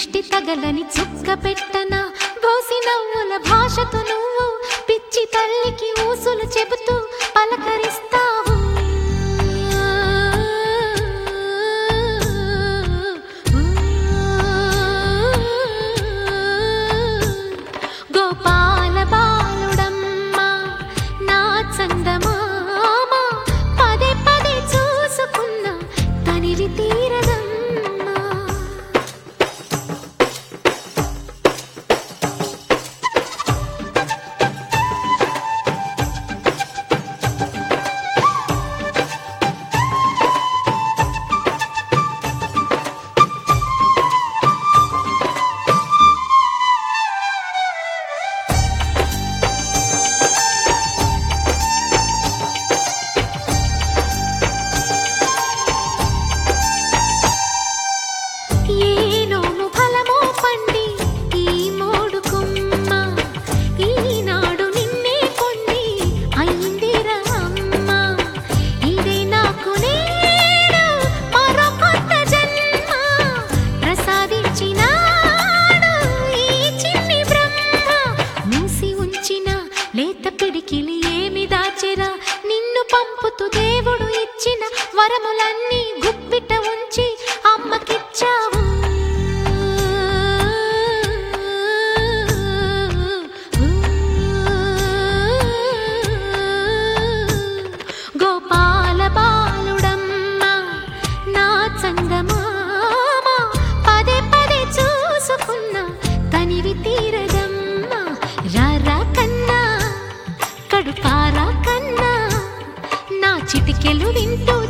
దిష్టి తగలని చుక్క పెట్టన బోసి నవ్వుల భాషతో నువ్వు పిచ్చి తల్లికి ఊసులు చెబుతూ పలకరిస్తావు గోపాల బాలుడమ్మ నా చందమామ పదే పదే చూసుకున్న తనివి తీరదమ్మా ఏ నోము ఫలమో పండి ఈ మోడు కొమ్మ ఈనాడు నిన్నే కొండి అయిందిరా అమ్మ ఇదే నాకు నేడు మరో కొత్త జన్మ ప్రసాదించినాడు ఈ చిన్ని బ్రహ్మ మూసి ఉంచిన లేత పిడికిలి ఏమి దాచెరా నిన్ను పంపుతూ దేవుడు ఇచ్చిన వరములన్నీ గుప్పిట ఉంచి అమ్మకిచ్చావు గోపాల బాలుడమ్మ నా చందమామ పదే పదే చూసుకున్న తనివి తీరదమ్మ రారా కన్నా కడుపారా కన్నా నా చిటికెలు వింటూ